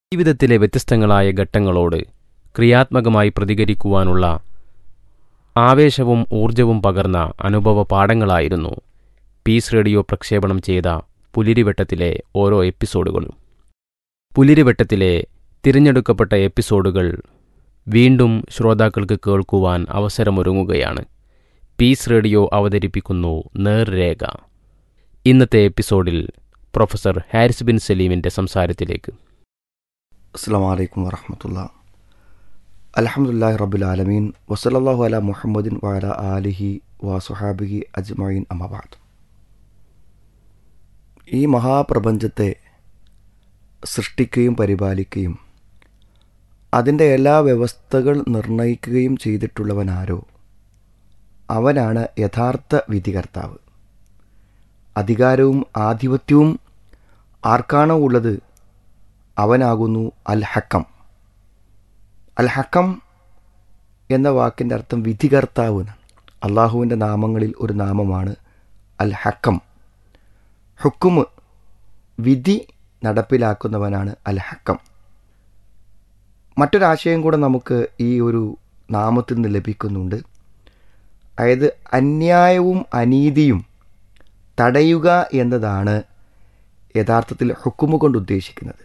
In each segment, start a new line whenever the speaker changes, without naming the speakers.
ജീവിതത്തിലെ വ്യത്യസ്തങ്ങളായ ഘട്ടങ്ങളോട് ക്രിയാത്മകമായി പ്രതികരിക്കുവാനുള്ള ആവേശവും ഊർജവും പകർന്ന അനുഭവ പാഠങ്ങളായിരുന്നു പീസ് റേഡിയോ പ്രക്ഷേപണം ചെയ്ത പുലിരിവട്ടത്തിലെ ഓരോ എപ്പിസോഡുകളും പുലിരിവട്ടത്തിലെ തിരഞ്ഞെടുക്കപ്പെട്ട എപ്പിസോഡുകൾ വീണ്ടും ശ്രോതാക്കൾക്ക് കേൾക്കുവാൻ അവസരമൊരുങ്ങുകയാണ് പീസ് റേഡിയോ അവതരിപ്പിക്കുന്നു നേർരേഖ ഇന്നത്തെ എപ്പിസോഡിൽ പ്രൊഫസർ ഹാരിസ് ബിൻ സലീമിൻ്റെ സംസാരത്തിലേക്ക്
അസ്സാം വലൈക്കും വറഹമത്തുള്ള അലഹമുല്ലാ റബുലാലമീൻ വസലല്ലാഹു അല മുഹമ്മദിൻ വാല ആലിഹി വാസുഹാബിഹി അജ്മീൻ അമബാദ് ഈ മഹാപ്രപഞ്ചത്തെ സൃഷ്ടിക്കുകയും പരിപാലിക്കുകയും അതിൻ്റെ എല്ലാ വ്യവസ്ഥകൾ നിർണയിക്കുകയും ചെയ്തിട്ടുള്ളവനാരോ അവനാണ് യഥാർത്ഥ വിധികർത്താവ് അധികാരവും ആധിപത്യവും ആർക്കാണോ ഉള്ളത് അവനാകുന്നു അൽ ഹക്കം അൽ ഹക്കം എന്ന വാക്കിൻ്റെ അർത്ഥം വിധികർത്താവ് എന്നാണ് അള്ളാഹുവിൻ്റെ നാമങ്ങളിൽ ഒരു നാമമാണ് അൽ ഹക്കം ഹുക്കുമ് വിധി നടപ്പിലാക്കുന്നവനാണ് അൽ ഹക്കം മറ്റൊരാശയം കൂടെ നമുക്ക് ഈ ഒരു നാമത്തിൽ നിന്ന് ലഭിക്കുന്നുണ്ട് അതായത് അന്യായവും അനീതിയും തടയുക എന്നതാണ് യഥാർത്ഥത്തിൽ ഹുക്കുമ് കൊണ്ട് ഉദ്ദേശിക്കുന്നത്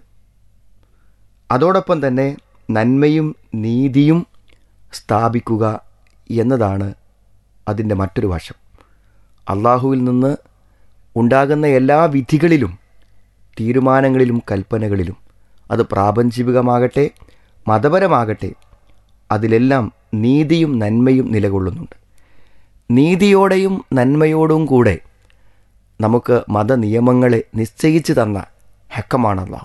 അതോടൊപ്പം തന്നെ നന്മയും നീതിയും സ്ഥാപിക്കുക എന്നതാണ് അതിൻ്റെ മറ്റൊരു വശം അള്ളാഹുവിൽ നിന്ന് ഉണ്ടാകുന്ന എല്ലാ വിധികളിലും തീരുമാനങ്ങളിലും കൽപ്പനകളിലും അത് പ്രാപഞ്ചികമാകട്ടെ മതപരമാകട്ടെ അതിലെല്ലാം നീതിയും നന്മയും നിലകൊള്ളുന്നുണ്ട് നീതിയോടെയും നന്മയോടും കൂടെ നമുക്ക് മതനിയമങ്ങളെ നിശ്ചയിച്ചു തന്ന ഹക്കമാണ് അള്ളാഹു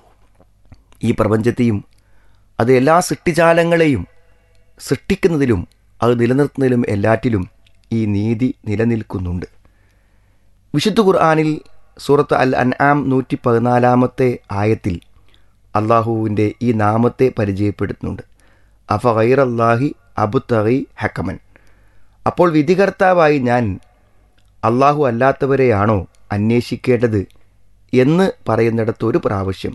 ഈ പ്രപഞ്ചത്തെയും അത് എല്ലാ സൃഷ്ടിജാലങ്ങളെയും സൃഷ്ടിക്കുന്നതിലും അത് നിലനിർത്തുന്നതിലും എല്ലാറ്റിലും ഈ നീതി നിലനിൽക്കുന്നുണ്ട് വിശുദ്ധ ഖുർആാനിൽ സൂറത്ത് അൽ അൻആം നൂറ്റി പതിനാലാമത്തെ ആയത്തിൽ അള്ളാഹുവിൻ്റെ ഈ നാമത്തെ പരിചയപ്പെടുത്തുന്നുണ്ട് അഫ ഗൈറല്ലാഹി അബുത്തഹി ഹക്കമൻ അപ്പോൾ വിധികർത്താവായി ഞാൻ അള്ളാഹു അല്ലാത്തവരെയാണോ അന്വേഷിക്കേണ്ടത് എന്ന് പറയുന്നിടത്ത് ഒരു പ്രാവശ്യം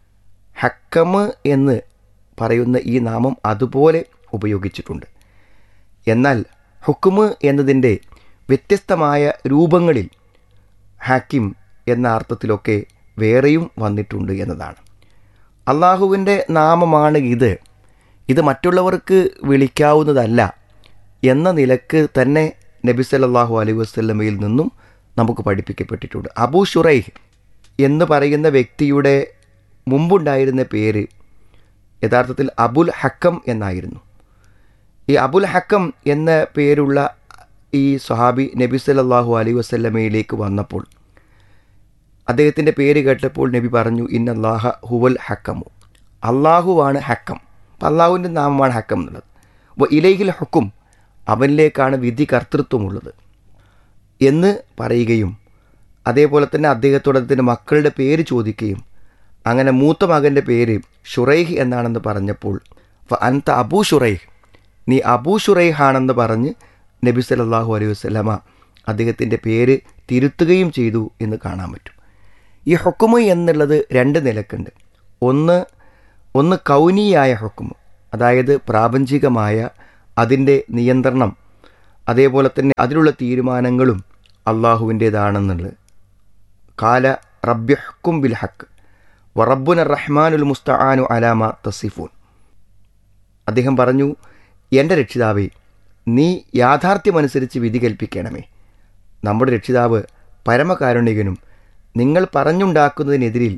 ഹക്കമ് എന്ന് പറയുന്ന ഈ നാമം അതുപോലെ ഉപയോഗിച്ചിട്ടുണ്ട് എന്നാൽ ഹുക്കുമ് എന്നതിൻ്റെ വ്യത്യസ്തമായ രൂപങ്ങളിൽ ഹാക്കിം എന്ന അർത്ഥത്തിലൊക്കെ വേറെയും വന്നിട്ടുണ്ട് എന്നതാണ് അള്ളാഹുവിൻ്റെ നാമമാണ് ഇത് ഇത് മറ്റുള്ളവർക്ക് വിളിക്കാവുന്നതല്ല എന്ന നിലക്ക് തന്നെ നബി സല്ലല്ലാഹു അലൈഹി വസല്ലമയിൽ നിന്നും നമുക്ക് പഠിപ്പിക്കപ്പെട്ടിട്ടുണ്ട് അബൂ ഷുറൈഹ് എന്ന് പറയുന്ന വ്യക്തിയുടെ മുമ്പുണ്ടായിരുന്ന പേര് യഥാർത്ഥത്തിൽ അബുൽ ഹക്കം എന്നായിരുന്നു ഈ അബുൽ ഹക്കം എന്ന പേരുള്ള ഈ സ്വഹാബി നബി സല്ലല്ലാഹു അലൈഹി വസല്ലമയിലേക്ക് വന്നപ്പോൾ അദ്ദേഹത്തിൻ്റെ പേര് കേട്ടപ്പോൾ നബി പറഞ്ഞു ഇന്നല്ലാഹ ഹുവൽ ഹക്കമു അള്ളാഹുവാണ് ഹക്കം അപ്പം അള്ളാഹുവിൻ്റെ നാമമാണ് ഹക്കം എന്നുള്ളത് അപ്പോൾ ഇലൈഹിൽ ഹുക്കും അവനിലേക്കാണ് വിധി കർത്തൃത്വമുള്ളത് എന്ന് പറയുകയും അതേപോലെ തന്നെ അദ്ദേഹത്തോട് അദ്ദേഹത്തിൻ്റെ മക്കളുടെ പേര് ചോദിക്കുകയും അങ്ങനെ മൂത്ത മകൻ്റെ പേര് ഷുറൈഹ് എന്നാണെന്ന് പറഞ്ഞപ്പോൾ അൻത അബൂ ഷുറൈഹ് നീ അബൂ ഷുറൈഹ് ആണെന്ന് പറഞ്ഞ് നബി സല്ലല്ലാഹു അലൈഹി വസല്ലമ അദ്ദേഹത്തിൻ്റെ പേര് തിരുത്തുകയും ചെയ്തു എന്ന് കാണാൻ പറ്റും ഈ ഹുക്കുമ് എന്നുള്ളത് രണ്ട് നിലക്കുണ്ട് ഒന്ന് ഒന്ന് കൗനിയായ ഹുക്കുമ് അതായത് പ്രാപഞ്ചികമായ അതിൻ്റെ നിയന്ത്രണം അതേപോലെ തന്നെ അതിലുള്ള തീരുമാനങ്ങളും അള്ളാഹുവിൻ്റേതാണെന്നുള്ളത് കാല റബ്യഹ്ക്കും ബിൽ ഹക്ക് വറബുന റഹ്മാനുൽ മുസ്തആാനു അലാമ തസിഫൂൻ അദ്ദേഹം പറഞ്ഞു എൻ്റെ രക്ഷിതാവേ നീ യാഥാർത്ഥ്യമനുസരിച്ച് വിധി കൽപ്പിക്കണമേ നമ്മുടെ രക്ഷിതാവ് പരമകാരുണികനും നിങ്ങൾ പറഞ്ഞുണ്ടാക്കുന്നതിനെതിരിൽ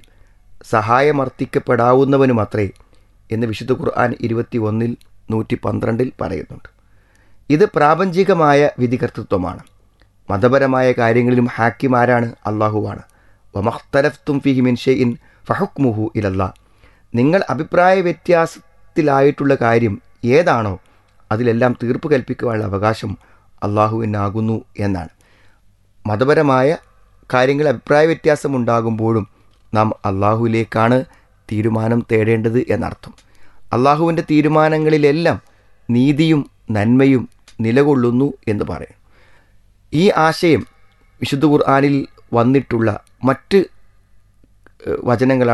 സഹായമർത്ഥിക്കപ്പെടാവുന്നവനുമത്രേ എന്ന് വിശുദ്ധ ഖുർആൻ ഇരുപത്തി ഒന്നിൽ നൂറ്റി പന്ത്രണ്ടിൽ പറയുന്നുണ്ട് ഇത് പ്രാപഞ്ചികമായ വിധികർത്തൃത്വമാണ് മതപരമായ കാര്യങ്ങളിലും ഹാക്കിമാരാണ് അള്ളാഹുവാണ് വമഖ്തലഫ്തും ഫിഹി മിൻ ഷെയ്ഇൻ ഫഹുക്മുഹു ഇലല്ലാ നിങ്ങൾ അഭിപ്രായ വ്യത്യാസത്തിലായിട്ടുള്ള കാര്യം ഏതാണോ അതിലെല്ലാം തീർപ്പ് കൽപ്പിക്കുവാനുള്ള അവകാശം അള്ളാഹുവിനാകുന്നു എന്നാണ് മതപരമായ കാര്യങ്ങൾ അഭിപ്രായ വ്യത്യാസം ഉണ്ടാകുമ്പോഴും നാം അള്ളാഹുവിലേക്കാണ് തീരുമാനം തേടേണ്ടത് എന്നർത്ഥം അള്ളാഹുവിൻ്റെ തീരുമാനങ്ങളിലെല്ലാം നീതിയും നന്മയും നിലകൊള്ളുന്നു എന്ന് പറയും ഈ ആശയം വിശുദ്ധ ഖുർആാനിൽ വന്നിട്ടുള്ള മറ്റ് ഏഹ്, വചനങ്ങളാണ്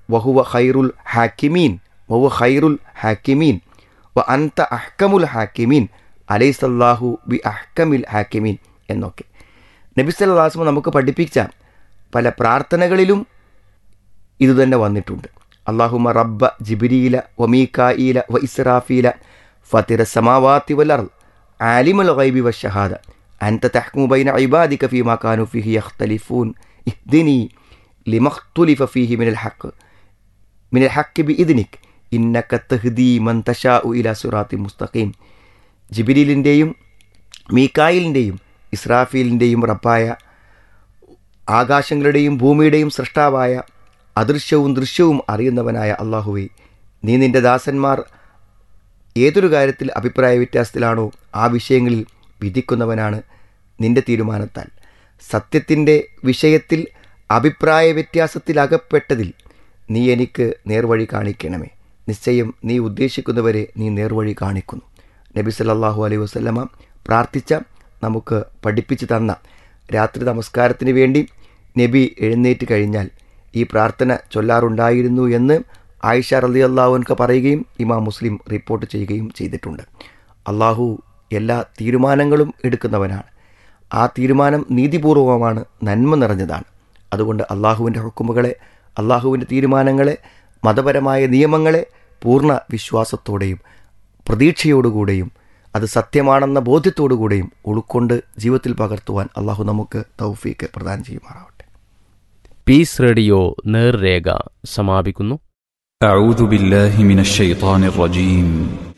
വഹുവ ഖൈറുൽ ഹാക്കിമീൻ വഹുവ ഖൈറുൽ ഹാക്കിമീൻ വ അൻത അഹ്കമുൽ ഹാക്കിമീൻ അലൈസല്ലാഹു ബി അഹ്കമിൽ ഹാക്കിമീൻ എന്നൊക്കെ നബി സല്ലാസ്മ നമുക്ക് പഠിപ്പിച്ച പല പ്രാർത്ഥനകളിലും ഇതുതന്നെ വന്നിട്ടുണ്ട് അള്ളാഹുമ റബ്ബ ജിബിരിയില വമീക്കായില വ ഇസ്രാഫീല ഫത്തിര സമാവാത്തി വലർ ആലിമുൽ ഗൈബി വ ഷഹാദ അൻത തഹ്മു ബൈന ഇബാദിക ഫീമാ കാനു ഫിഹി യഖ്തലിഫൂൻ ഇഹ്ദിനി ലിമഖ്തുലിഫ ഫീഹി മിനൽ ഹഖ് മിനൽ ഹഖ് ബി ഇദ്നിക് ഇന്നക തഹ്ദി മൻ തശാഉ ഇലാ സിറാത്തി മുസ്തഖീം ജിബിരിലിൻ്റെയും മീക്കായിലിൻ്റെയും ഇസ്രാഫീലിൻ്റെയും റബ്ബായ ആകാശങ്ങളുടെയും ഭൂമിയുടെയും സൃഷ്ടാവായ അദൃശ്യവും ദൃശ്യവും അറിയുന്നവനായ അള്ളാഹുവെ നീ നിന്റെ ദാസന്മാർ ഏതൊരു കാര്യത്തിൽ അഭിപ്രായ വ്യത്യാസത്തിലാണോ ആ വിഷയങ്ങളിൽ വിധിക്കുന്നവനാണ് നിന്റെ തീരുമാനത്താൽ സത്യത്തിൻ്റെ വിഷയത്തിൽ അഭിപ്രായ വ്യത്യാസത്തിലകപ്പെട്ടതിൽ നീ എനിക്ക് നേർവഴി കാണിക്കണമേ നിശ്ചയം നീ ഉദ്ദേശിക്കുന്നവരെ നീ നേർവഴി കാണിക്കുന്നു നബി സല്ലല്ലാഹു അലൈഹി വസല്ലമ പ്രാർത്ഥിച്ച നമുക്ക് പഠിപ്പിച്ചു തന്ന രാത്രി നമസ്കാരത്തിന് വേണ്ടി നബി എഴുന്നേറ്റ് കഴിഞ്ഞാൽ ഈ പ്രാർത്ഥന ചൊല്ലാറുണ്ടായിരുന്നു എന്ന് ആയിഷ റലി അള്ളാഹുൻക്ക് പറയുകയും ഇമാം മുസ്ലിം റിപ്പോർട്ട് ചെയ്യുകയും ചെയ്തിട്ടുണ്ട് അള്ളാഹു എല്ലാ തീരുമാനങ്ങളും എടുക്കുന്നവനാണ് ആ തീരുമാനം നീതിപൂർവമാണ് നന്മ നിറഞ്ഞതാണ് അതുകൊണ്ട് അള്ളാഹുവിൻ്റെ ഹുക്കുമുകളെ അള്ളാഹുവിൻ്റെ തീരുമാനങ്ങളെ മതപരമായ നിയമങ്ങളെ പൂർണ്ണ വിശ്വാസത്തോടെയും പ്രതീക്ഷയോടുകൂടെയും അത് സത്യമാണെന്ന ബോധ്യത്തോടുകൂടെയും ഉൾക്കൊണ്ട് ജീവിതത്തിൽ പകർത്തുവാൻ അള്ളാഹു നമുക്ക് തൗഫീക്ക് പ്രദാനം ചെയ്യുമാറാവട്ടെ
പീസ് റേഡിയോ നേർരേഖ സമാപിക്കുന്നു
أعوذ بالله من الشيطان الرجيم